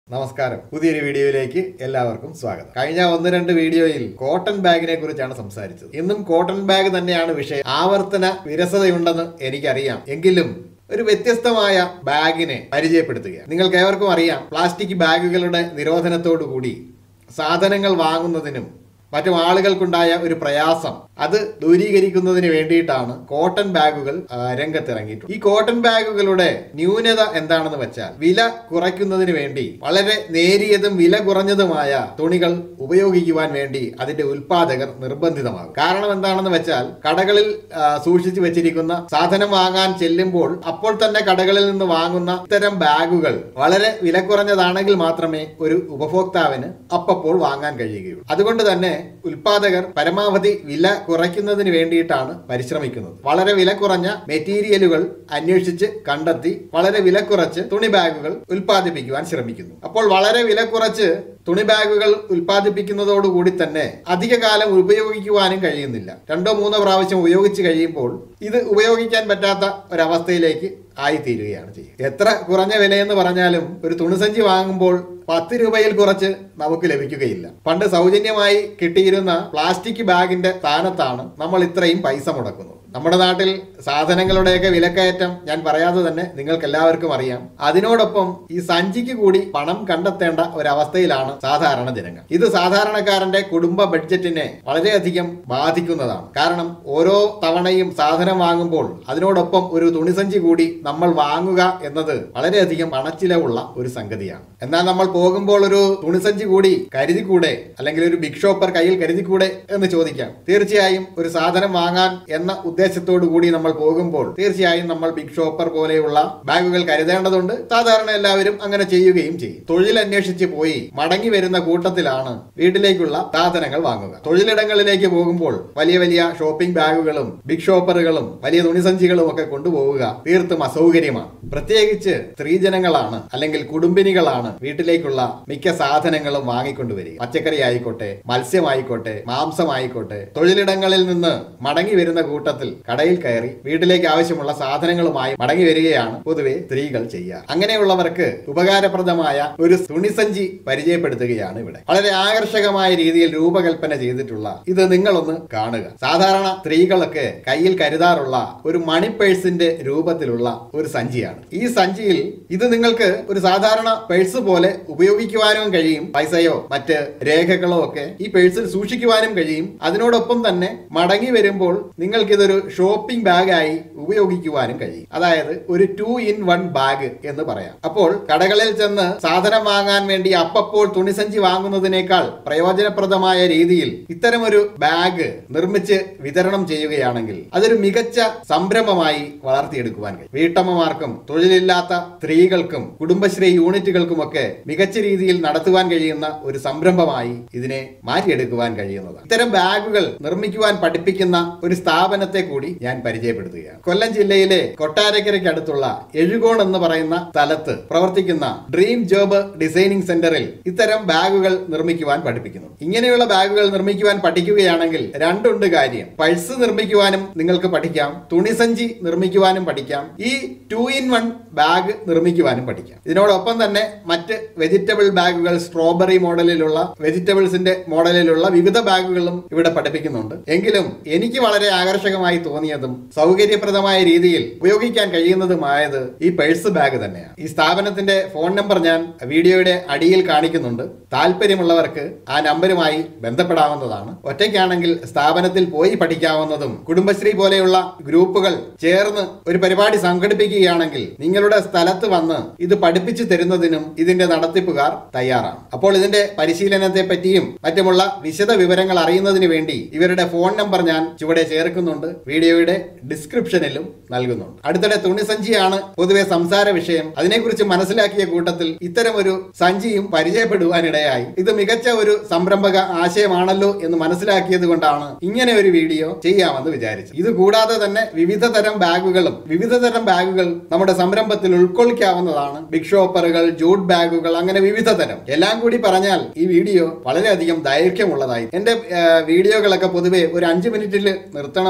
നമസ്കാരം പുതിയൊരു വീഡിയോയിലേക്ക് എല്ലാവർക്കും സ്വാഗതം കഴിഞ്ഞ ഒന്ന് രണ്ട് വീഡിയോയിൽ കോട്ടൺ ബാഗിനെ കുറിച്ചാണ് സംസാരിച്ചത് ഇന്നും കോട്ടൺ ബാഗ് തന്നെയാണ് വിഷയം ആവർത്തന വിരസതയുണ്ടെന്ന് എനിക്കറിയാം എങ്കിലും ഒരു വ്യത്യസ്തമായ ബാഗിനെ പരിചയപ്പെടുത്തുകയാണ് നിങ്ങൾക്ക് ഏവർക്കും അറിയാം പ്ലാസ്റ്റിക് ബാഗുകളുടെ നിരോധനത്തോടു കൂടി സാധനങ്ങൾ വാങ്ങുന്നതിനും മറ്റും ആളുകൾക്കുണ്ടായ ഒരു പ്രയാസം അത് ദൂരീകരിക്കുന്നതിന് വേണ്ടിയിട്ടാണ് കോട്ടൺ ബാഗുകൾ ആ, രംഗത്തിറങ്ങിയിട്ടുള്ളത് ഈ കോട്ടൺ ബാഗുകളുടെ ന്യൂനത എന്താണെന്ന് വെച്ചാൽ വില കുറയ്ക്കുന്നതിന് വേണ്ടി വളരെ നേരിയതും വില കുറഞ്ഞതുമായ തുണികൾ ഉപയോഗിക്കുവാൻ വേണ്ടി അതിന്റെ ഉൽപാദകർ നിർബന്ധിതമാകും കാരണം എന്താണെന്ന് വെച്ചാൽ കടകളിൽ ആ, സൂക്ഷിച്ചു വെച്ചിരിക്കുന്ന സാധനം വാങ്ങാൻ ചെല്ലുമ്പോൾ അപ്പോൾ തന്നെ കടകളിൽ നിന്ന് വാങ്ങുന്ന ഇത്തരം ബാഗുകൾ വളരെ വില കുറഞ്ഞതാണെങ്കിൽ മാത്രമേ ഒരു ഉപഭോക്താവിന് അപ്പപ്പോൾ വാങ്ങാൻ കഴിയുകയുള്ളൂ അതുകൊണ്ട് തന്നെ ഉൽപാദകർ പരമാവധി വില കുറയ്ക്കുന്നതിന് വേണ്ടിയിട്ടാണ് പരിശ്രമിക്കുന്നത് വളരെ വില കുറഞ്ഞ മെറ്റീരിയലുകൾ അന്വേഷിച്ച് കണ്ടെത്തി വളരെ വില കുറച്ച് തുണി ബാഗുകൾ ഉൽപ്പാദിപ്പിക്കുവാൻ ശ്രമിക്കുന്നു അപ്പോൾ വളരെ വില കുറച്ച് തുണി ബാഗുകൾ ഉൽപ്പാദിപ്പിക്കുന്നതോടുകൂടി തന്നെ അധിക കാലം ഉപയോഗിക്കുവാനും കഴിയുന്നില്ല രണ്ടോ മൂന്നോ പ്രാവശ്യം ഉപയോഗിച്ച് കഴിയുമ്പോൾ ഇത് ഉപയോഗിക്കാൻ പറ്റാത്ത ഒരവസ്ഥയിലേക്ക് ആയിത്തീരുകയാണ് ചെയ്യുക എത്ര കുറഞ്ഞ വിലയെന്ന് പറഞ്ഞാലും ഒരു തുണിസഞ്ചി വാങ്ങുമ്പോൾ പത്ത് രൂപയിൽ കുറച്ച് നമുക്ക് ലഭിക്കുകയില്ല പണ്ട് സൗജന്യമായി കിട്ടിയിരുന്ന പ്ലാസ്റ്റിക് ബാഗിന്റെ സ്ഥാനത്താണ് നമ്മൾ ഇത്രയും പൈസ മുടക്കുന്നത് നമ്മുടെ നാട്ടിൽ സാധനങ്ങളുടെയൊക്കെ വിലക്കയറ്റം ഞാൻ പറയാതെ തന്നെ നിങ്ങൾക്ക് എല്ലാവർക്കും അറിയാം അതിനോടൊപ്പം ഈ സഞ്ചിക്ക് കൂടി പണം കണ്ടെത്തേണ്ട ഒരവസ്ഥയിലാണ് സാധാരണ ജനങ്ങൾ ഇത് സാധാരണക്കാരന്റെ കുടുംബ ബഡ്ജറ്റിനെ വളരെയധികം ബാധിക്കുന്നതാണ് കാരണം ഓരോ തവണയും സാധനം വാങ്ങുമ്പോൾ അതിനോടൊപ്പം ഒരു തുണിസഞ്ചി കൂടി നമ്മൾ വാങ്ങുക എന്നത് വളരെയധികം പണച്ചിലവുള്ള ഒരു സംഗതിയാണ് എന്നാൽ നമ്മൾ പോകുമ്പോൾ ഒരു തുണിസഞ്ചി കൂടി കരുതിക്കൂടെ അല്ലെങ്കിൽ ഒരു ബിഗ് ഷോപ്പർ കയ്യിൽ കരുതിക്കൂടെ എന്ന് ചോദിക്കാം തീർച്ചയായും ഒരു സാധനം വാങ്ങാൻ എന്ന ഉദ്ദേശത്തോടു കൂടി നമ്മൾ പോകുമ്പോൾ തീർച്ചയായും നമ്മൾ ബിഗ് ഷോപ്പർ പോലെയുള്ള ബാഗുകൾ കരുതേണ്ടതുണ്ട് സാധാരണ എല്ലാവരും അങ്ങനെ ചെയ്യുകയും ചെയ്യും തൊഴിൽ അന്വേഷിച്ച് പോയി മടങ്ങി വരുന്ന കൂട്ടത്തിലാണ് വീട്ടിലേക്കുള്ള സാധനങ്ങൾ വാങ്ങുക തൊഴിലിടങ്ങളിലേക്ക് പോകുമ്പോൾ വലിയ വലിയ ഷോപ്പിംഗ് ബാഗുകളും ബിഗ് ഷോപ്പറുകളും വലിയ തുണിസഞ്ചികളും ഒക്കെ കൊണ്ടുപോവുക തീർത്തും അസൗകര്യമാണ് പ്രത്യേകിച്ച് സ്ത്രീജനങ്ങളാണ് അല്ലെങ്കിൽ കുടുംബിനികളാണ് വീട്ടിലേക്കുള്ള മിക്ക സാധനങ്ങളും വാങ്ങിക്കൊണ്ടുവരിക പച്ചക്കറി ആയിക്കോട്ടെ മത്സ്യമായിക്കോട്ടെ മാംസമായിക്കോട്ടെ തൊഴിലിടങ്ങളിൽ നിന്ന് മടങ്ങി വരുന്ന കൂട്ടത്തിൽ കടയിൽ കയറി വീട്ടിലേക്ക് ആവശ്യമുള്ള സാധനങ്ങളുമായി മടങ്ങി വരികയാണ് പൊതുവെ സ്ത്രീകൾ ചെയ്യുക അങ്ങനെയുള്ളവർക്ക് ഉപകാരപ്രദമായ ഒരു തുണിസഞ്ചി പരിചയപ്പെടുത്തുകയാണ് ഇവിടെ വളരെ ആകർഷകമായ രീതിയിൽ രൂപകൽപ്പന ചെയ്തിട്ടുള്ള ഇത് നിങ്ങളൊന്ന് കാണുക സാധാരണ സ്ത്രീകളൊക്കെ കയ്യിൽ കരുതാറുള്ള ഒരു മണി പേഴ്സിന്റെ രൂപത്തിലുള്ള ഒരു സഞ്ചിയാണ് ഈ സഞ്ചിയിൽ ഇത് നിങ്ങൾക്ക് ഒരു സാധാരണ പേഴ്സ് പോലെ ഉപയോഗിക്കുവാനും കഴിയും പൈസയോ മറ്റ് രേഖകളോ ഒക്കെ ഈ പേഴ്സിൽ സൂക്ഷിക്കുവാനും കഴിയും അതിനോടൊപ്പം തന്നെ മടങ്ങി വരുമ്പോൾ നിങ്ങൾക്ക് ഇതൊരു ഷോപ്പിംഗ് ബാഗായി ഉപയോഗിക്കുവാനും കഴിയും അതായത് ഒരു ടു ഇൻ വൺ ബാഗ് എന്ന് പറയാം അപ്പോൾ കടകളിൽ ചെന്ന് സാധനം വാങ്ങാൻ വേണ്ടി അപ്പപ്പോൾ തുണിസഞ്ചി വാങ്ങുന്നതിനേക്കാൾ പ്രയോജനപ്രദമായ രീതിയിൽ ഇത്തരമൊരു ബാഗ് നിർമ്മിച്ച് വിതരണം ചെയ്യുകയാണെങ്കിൽ അതൊരു മികച്ച സംരംഭമായി വളർത്തിയെടുക്കുവാൻ കഴിയും വീട്ടമ്മമാർക്കും തൊഴിലില്ലാത്ത സ്ത്രീകൾക്കും കുടുംബശ്രീ യൂണിറ്റുകൾക്കുമൊക്കെ മികച്ച രീതിയിൽ നടത്തുവാൻ കഴിയുന്ന ഒരു സംരംഭമായി ഇതിനെ മാറ്റിയെടുക്കുവാൻ കഴിയുന്നതാണ് ഇത്തരം ബാഗുകൾ നിർമ്മിക്കുവാൻ പഠിപ്പിക്കുന്ന ഒരു സ്ഥാപനത്തെ കൂടി ഞാൻ പരിചയപ്പെടുത്തുകയാണ് കൊല്ലം ജില്ലയിലെ കൊട്ടാരക്കരയ്ക്ക് അടുത്തുള്ള എഴുകോൺ എന്ന് പറയുന്ന സ്ഥലത്ത് പ്രവർത്തിക്കുന്ന ഡ്രീം ജോബ് ഡിസൈനിങ് സെന്ററിൽ ഇത്തരം ബാഗുകൾ നിർമ്മിക്കുവാൻ പഠിപ്പിക്കുന്നു ഇങ്ങനെയുള്ള ബാഗുകൾ നിർമ്മിക്കുവാൻ പഠിക്കുകയാണെങ്കിൽ രണ്ടുണ്ട് കാര്യം പൾസ് നിർമ്മിക്കുവാനും നിങ്ങൾക്ക് പഠിക്കാം തുണിസഞ്ചി നിർമ്മിക്കുവാനും പഠിക്കാം ഈ ടു ഇൻ വൺ ബാഗ് നിർമ്മിക്കുവാനും പഠിക്കാം ഇതിനോടൊപ്പം തന്നെ മറ്റ് വെജിറ്റബിൾ ബാഗുകൾ സ്ട്രോബെറി മോഡലിലുള്ള വെജിറ്റബിൾസിന്റെ മോഡലിലുള്ള വിവിധ ബാഗുകളും ഇവിടെ പഠിപ്പിക്കുന്നുണ്ട് എങ്കിലും എനിക്ക് വളരെ ആകർഷകമായി തോന്നിയതും സൗകര്യപ്രദമായ രീതിയിൽ ഉപയോഗിക്കാൻ കഴിയുന്നതുമായത് ഈ പേഴ്സ് ബാഗ് തന്നെയാണ് ഈ സ്ഥാപനത്തിന്റെ ഫോൺ നമ്പർ ഞാൻ വീഡിയോയുടെ അടിയിൽ കാണിക്കുന്നുണ്ട് താല്പര്യമുള്ളവർക്ക് ആ നമ്പരുമായി ബന്ധപ്പെടാവുന്നതാണ് ഒറ്റയ്ക്കാണെങ്കിൽ സ്ഥാപനത്തിൽ പോയി പഠിക്കാവുന്നതും കുടുംബശ്രീ പോലെയുള്ള ഗ്രൂപ്പുകൾ ചേർന്ന് ഒരു പരിപാടി സംഘടിപ്പിക്കുകയാണെങ്കിൽ നിങ്ങളുടെ സ്ഥലത്ത് വന്ന് ഇത് പഠിപ്പിച്ചു തരുന്നതിനും ഇതിന്റെ നടത്തിപ്പുകാർ തയ്യാറാണ് അപ്പോൾ ഇതിന്റെ പരിശീലനത്തെ പറ്റിയും മറ്റുമുള്ള വിശദ വിവരങ്ങൾ അറിയുന്നതിന് വേണ്ടി ഇവരുടെ ഫോൺ നമ്പർ ഞാൻ ചുവടെ ചേർക്കുന്നുണ്ട് വീഡിയോയുടെ ഡിസ്ക്രിപ്ഷനിലും നൽകുന്നുണ്ട് അടുത്തിടെ തുണിസഞ്ചിയാണ് പൊതുവെ സംസാര വിഷയം അതിനെക്കുറിച്ച് മനസ്സിലാക്കിയ കൂട്ടത്തിൽ ഇത്തരം ഒരു സഞ്ചിയും പരിചയപ്പെടുവാനിടയായി ഇത് മികച്ച ഒരു സംരംഭക ആശയമാണല്ലോ എന്ന് മനസ്സിലാക്കിയത് കൊണ്ടാണ് ഇങ്ങനെ ഒരു വീഡിയോ ചെയ്യാമെന്ന് വിചാരിച്ചത് ഇത് കൂടാതെ തന്നെ വിവിധ തരം ബാഗുകളും വിവിധ തരം ബാഗുകൾ നമ്മുടെ സംരംഭത്തിൽ ഉൾക്കൊള്ളിക്കാവുന്നതാണ് ബിഗ് ഷോപ്പറുകൾ ജൂട്ട് ബാഗുകൾ അങ്ങനെ വിവിധ തരം എല്ലാം കൂടി പറഞ്ഞാൽ ഈ വീഡിയോ വളരെയധികം ദൈർഘ്യമുള്ളതായി എന്റെ ആ, വീഡിയോകളൊക്കെ പൊതുവെ ഒരു അഞ്ച് മിനിറ്റിൽ നിർത്തണമെന്നാണ്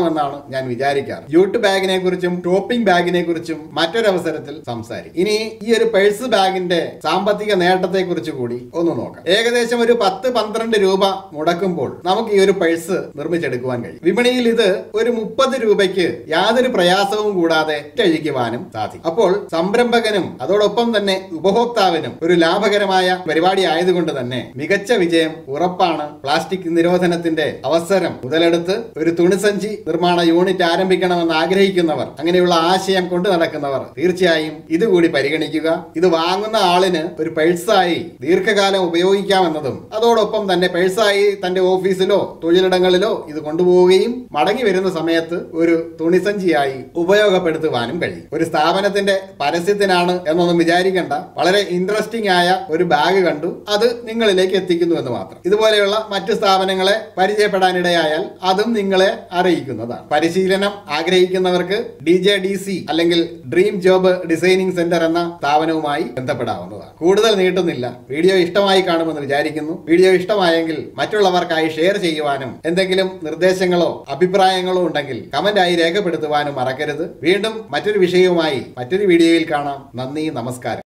ഞാൻ വിചാരിക്കാറ് യൂട്ട് ബാഗിനെ കുറിച്ചും ഷോപ്പിംഗ് ബാഗിനെ കുറിച്ചും മറ്റൊരവസരത്തിൽ സംസാരിക്കും ഇനി ഈ ഒരു പേഴ്സ് ബാഗിന്റെ സാമ്പത്തിക നേട്ടത്തെ കുറിച്ച് കൂടി ഒന്ന് നോക്കാം ഏകദേശം ഒരു പത്ത് പന്ത്രണ്ട് രൂപ മുടക്കുമ്പോൾ നമുക്ക് ഈ ഒരു പേഴ്സ് നിർമ്മിച്ചെടുക്കുവാൻ കഴിയും വിപണിയിൽ ഇത് ഒരു മുപ്പത് രൂപയ്ക്ക് യാതൊരു പ്രയാസവും കൂടാതെ കഴിക്കുവാനും സാധിക്കും അപ്പോൾ സംരംഭകനും അതോടൊപ്പം തന്നെ ഉപഭോക്താവിനും ഒരു ലാഭകരമായ പരിപാടി ആയതുകൊണ്ട് തന്നെ മികച്ച വിജയം ഉറപ്പാണ് പ്ലാസ്റ്റിക് നിരോധനത്തിന്റെ അവസരം മുതലെടുത്ത് ഒരു തുണിസഞ്ചി നിർമ്മാണ യൂണിറ്റ് ആരംഭിക്കണമെന്ന് ആഗ്രഹിക്കുന്നവർ അങ്ങനെയുള്ള ആശയം കൊണ്ടു നടക്കുന്നവർ തീർച്ചയായും ഇതുകൂടി പരിഗണിക്കുക ഇത് വാങ്ങുന്ന ആളിന് ഒരു പേഴ്സായി ദീർഘകാലം ഉപയോഗിക്കാമെന്നതും അതോടൊപ്പം തന്നെ പേഴ്സായി തന്റെ ഓഫീസിലോ തൊഴിലിടങ്ങളിലോ ഇത് കൊണ്ടുപോവുകയും മടങ്ങി വരുന്ന സമയത്ത് ഒരു തുണിസഞ്ചിയായി ഉപയോഗപ്പെടുത്തുവാനും കഴിയും ഒരു സ്ഥാപനത്തിന്റെ പരസ്യത്തിനാണ് എന്നൊന്നും വിചാരിക്കേണ്ട വളരെ ഇൻട്രസ്റ്റിംഗ് ആയ ഒരു ബാഗ് കണ്ടു അത് നിങ്ങളിലേക്ക് എത്തിക്കുന്നു എന്ന് മാത്രം ഇതുപോലെയുള്ള മറ്റ് സ്ഥാപനങ്ങളെ പരിചയപ്പെടാനിടയായാൽ അതും നിങ്ങളെ അറിയിക്കുന്നതാണ് പരിശീലനം ആഗ്രഹിക്കുന്നവർക്ക് ഡി ജെ ഡി സി അല്ലെങ്കിൽ ഡ്രീം ജോബ് ഡിസൈനിങ് സെന്റർ എന്ന സ്ഥാപനവുമായി ബന്ധപ്പെടാവുന്നതാണ് കൂടുതൽ നീട്ടുന്നില്ല വീഡിയോ ഇഷ്ടമായി കാണുമെന്ന് വിചാരിക്കുന്നു വീഡിയോ ഇഷ്ടമായെങ്കിൽ മറ്റുള്ളവർക്കായി ഷെയർ ചെയ്യുവാനും എന്തെങ്കിലും നിർദ്ദേശങ്ങളോ അഭിപ്രായങ്ങളോ ഉണ്ടെങ്കിൽ കമന്റായി രേഖപ്പെടുത്തുവാനും മറക്കരുത് വീണ്ടും മറ്റൊരു വിഷയവുമായി മറ്റൊരു വീഡിയോയിൽ കാണാം നന്ദി നമസ്കാരം